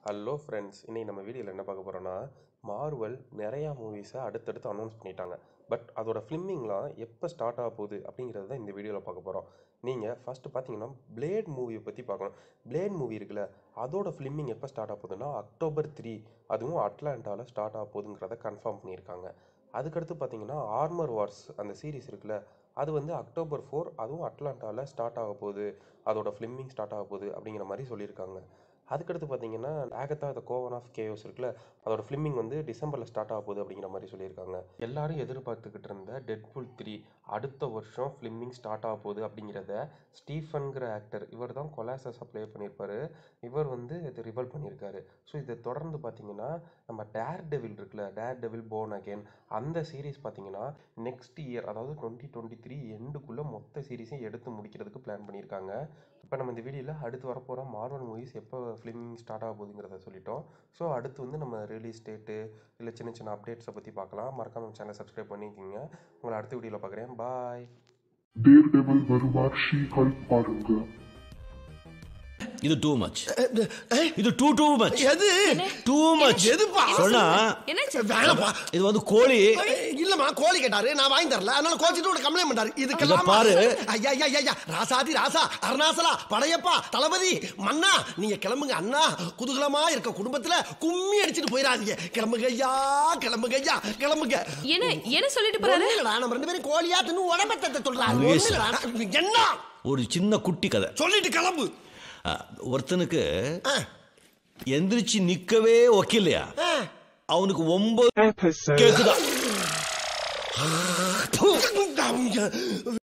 Hello friends இன்னைக்கு நம்ம வீடியோவில் என்ன பார்க்க போகிறோன்னா மார்வல் நிறையா மூவிஸை அடுத்தடுத்து அனௌன்ஸ் பண்ணிட்டாங்க பட் அதோட ஃபிலிமிங்லாம் எப்போ ஸ்டார்ட் ஆக போகுது அப்படிங்கிறத தான் இந்த வீடியோவில் பார்க்க போகிறோம் நீங்கள் ஃபஸ்ட்டு பார்த்தீங்கன்னா பிளேட் மூவியை பற்றி பார்க்கணும் பிளேட் மூவி இருக்குல்ல அதோட ஃபிலிமிங் எப்போ ஸ்டார்ட் ஆக போகுதுன்னா அக்டோபர் த்ரீ அதுவும் அட்லாண்டாவில் ஸ்டார்ட் ஆக போகுதுங்கிறத கன்ஃபார்ம் பண்ணியிருக்காங்க அதுக்கடுத்து பார்த்தீங்கன்னா ஆர்மர் வார்ஸ் அந்த சீரிஸ் இருக்குல்ல அது வந்து அக்டோபர் ஃபோர் அதுவும் அட்லாண்டாவில் ஸ்டார்ட் ஆக போகுது அதோட ஃபிலிமிங் ஸ்டார்ட் ஆக போகுது அப்படிங்கிற மாதிரி சொல்லியிருக்காங்க அதுக்கடுத்து பார்த்தீங்கன்னா ஆகத்தா த கோவன் ஆஃப் கேயோஸ் இருக்குல்ல அதோட ஃபிலிமிங் வந்து டிசம்பரில் ஸ்டார்ட் ஆக போகுது அப்படிங்கிற மாதிரி சொல்லியிருக்காங்க எல்லாரும் எதிர்பார்த்துக்கிட்டு இருந்த டெட்புல் த்ரீ அடுத்த வருஷம் ஃபிலிமிங் ஸ்டார்ட் ஆக போகுது அப்படிங்கிறத ஸ்டீஃபன்கிற ஆக்டர் இவர் தான் கொலாசஸாக ப்ளே பண்ணியிருப்பாரு இவர் வந்து இது ரிவல் பண்ணியிருக்காரு ஸோ இதை தொடர்ந்து பார்த்தீங்கன்னா நம்ம டேர் டெவில் இருக்குல்ல டேர் டெவில் போன் அகேன் அந்த சீரீஸ் பார்த்தீங்கன்னா நெக்ஸ்ட் இயர் அதாவது டுவெண்ட்டி டுவெண்ட்டி த்ரீ எண்டுக்குள்ளே மொத்த சீரீஸையும் எடுத்து முடிக்கிறதுக்கு பிளான் பண்ணியிருக்காங்க இப்போ நம்ம இந்த வீடியோவில் அடுத்து வரப்போகிற மார்வல் மூவிஸ் எப்போ ஃபிலிமிங் ஸ்டார்ட் ஆக போகுதுங்கிறத சொல்லிட்டோம் ஸோ அடுத்து வந்து நம்ம ரிலீஸ் டேட்டு இல்லை சின்ன சின்ன அப்டேட்ஸை பற்றி பார்க்கலாம் மறக்காம நம்ம சேனலை சப்ஸ்கிரைப் பண்ணிக்கோங்க உங்களை அடுத்த வீடியோவில் பார்க்குறேன் பாய் டேர் டெவல் வருவார் ஷீ ஹல்க் பாருங்க இது டூ மச் இது டூ டூ மச் எது டூ மச் எதுப்பா? சொன்னா என்னாச்சு வேணாப்பா இது வந்து கோழி இல்லம்மா கோழி கேட்டாரு நான் வாங்கி தரல அதனால கோச்சிட்டு ஒரு கம்ப்ளைண்ட் பண்ணாரு இதுக்கெல்லாம் இத பாரு. ஐயா ஐயா ஐயா, ஐயா ராசாதி ராசா அருணாசலா படையப்பா தளபதி மன்னா நீங்க கிளம்புங்க அண்ணா குதூகலமா இருக்க குடும்பத்துல கும்மி அடிச்சிட்டு போயிடாதீங்க கிளம்புங்க ஐயா கிளம்புங்க ஐயா கிளம்புங்க என்ன என்ன சொல்லிட்டு போறாரு ஒண்ணும் இல்லடா, நம்ம ரெண்டு பேரும் கோழியா தின்னு உடம்பத்தை சொல்றாங்க முகேஷ். ஒண்ணும் இல்லடா. என்ன ஒரு சின்ன குட்டி கதை சொல்லிட்டு கிளம்பு அஹ், ஒருத்தனுக்கு ஆ, எந்திரிச்சு நிக்கவே ஒக்கில்லையா ஆ. அவனுக்கு ஒன்பது Episode கேக்குதா ப்பு.